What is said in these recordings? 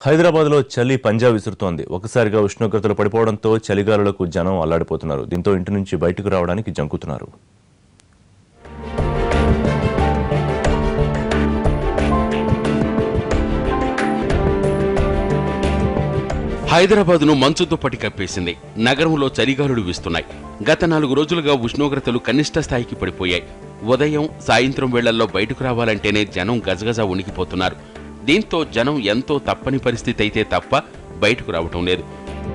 హైదరాబాద్లో చలి పంజా విసురుతోంది ఒకసారిగా ఉష్ణోగ్రతలు పడిపోవడంతో చలిగాలులకు జనం అల్లాడిపోతున్నారు దీంతో ఇంటి నుంచి బయటకు రావడానికి జంకుతున్నారు హైదరాబాద్ను మంచు దుప్పటి కప్పేసింది నగరంలో చలిగాలులు వీస్తున్నాయి గత నాలుగు రోజులుగా ఉష్ణోగ్రతలు కనిష్ట స్థాయికి పడిపోయాయి ఉదయం సాయంత్రం వేళల్లో బయటకు రావాలంటేనే జనం గజగజ ఉనికిపోతున్నారు దీంతో జనం ఎంతో తప్పని పరిస్థితి అయితే తప్ప బయటకు రావటం లేదు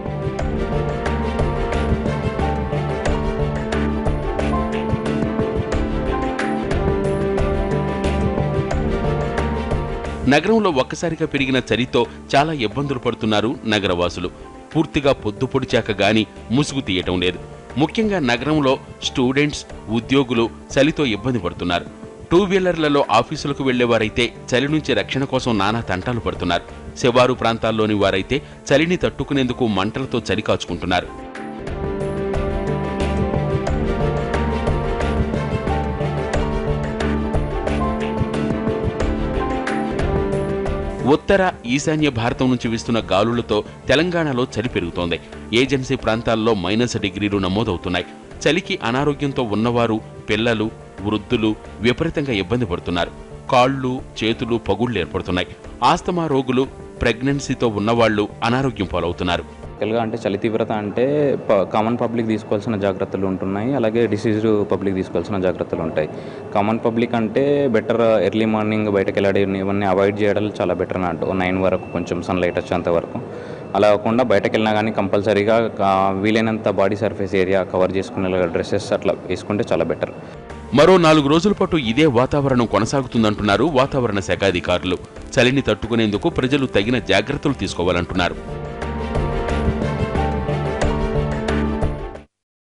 నగరంలో ఒక్కసారిగా పెరిగిన చలితో చాలా ఇబ్బందులు పడుతున్నారు నగరవాసులు పూర్తిగా పొద్దు పొడిచాక గాని ముసుగు తీయటం లేదు ముఖ్యంగా నగరంలో స్టూడెంట్స్ ఉద్యోగులు చలితో ఇబ్బంది పడుతున్నారు టూ వీలర్లలో ఆఫీసులకు వెళ్లేవారైతే చలి నుంచి రక్షణ కోసం నానా తంటాలు పడుతున్నారు శివారు ప్రాంతాల్లోని వారైతే చలిని తట్టుకునేందుకు మంటలతో చలి కాచుకుంటున్నారు ఉత్తర ఈశాన్య భారతం నుంచి వీస్తున్న గాలులతో తెలంగాణలో చలి పెరుగుతోంది ఏజెన్సీ ప్రాంతాల్లో మైనస్ డిగ్రీలు నమోదవుతున్నాయి చలికి అనారోగ్యంతో ఉన్నవారు పిల్లలు వృద్ధులు విపరీతంగా ఇబ్బంది పడుతున్నారు కాళ్ళు చేతులు పగుళ్లు ఏర్పడుతున్నాయి ఆస్తమా రోగులు ప్రెగ్నెన్సీతో ఉన్నవాళ్లు అనారోగ్యం పాలవుతున్నారు యాక్చువల్గా అంటే చలి తీవ్రత అంటే ప- కామన్ పబ్లిక్ తీసుకోవాల్సిన జాగ్రత్తలు ఉంటున్నాయి అలాగే డిసీజ్డ్ పబ్లిక్ తీసుకోవాల్సిన జాగ్రత్తలు ఉంటాయి కామన్ పబ్లిక్ అంటే బెటర్ ఎర్లీ మార్నింగ్ బయటకు వెళ్ళడం ఇవన్నీ అవాయిడ్ చేయడం చాలా బెటర్ అన్నట్టు నైన్ వరకు కొంచెం సన్లైట్ వచ్చేంత వరకు అలా కాకుండా బయటకు వెళ్ళినా కానీ కంపల్సరీగా కా- వీలైనంత బాడీ సర్ఫేస్ ఏరియా కవర్ చేసుకునే డ్రెస్సెస్ అట్లా వేసుకుంటే చాలా బెటర్ మరో నాలుగు రోజుల పాటు ఇదే వాతావరణం కొనసాగుతుందంటున్నారు వాతావరణ శాఖ అధికారులు చలిని తట్టుకునేందుకు ప్రజలు తగిన జాగ్రత్తలు తీసుకోవాలంటున్నారు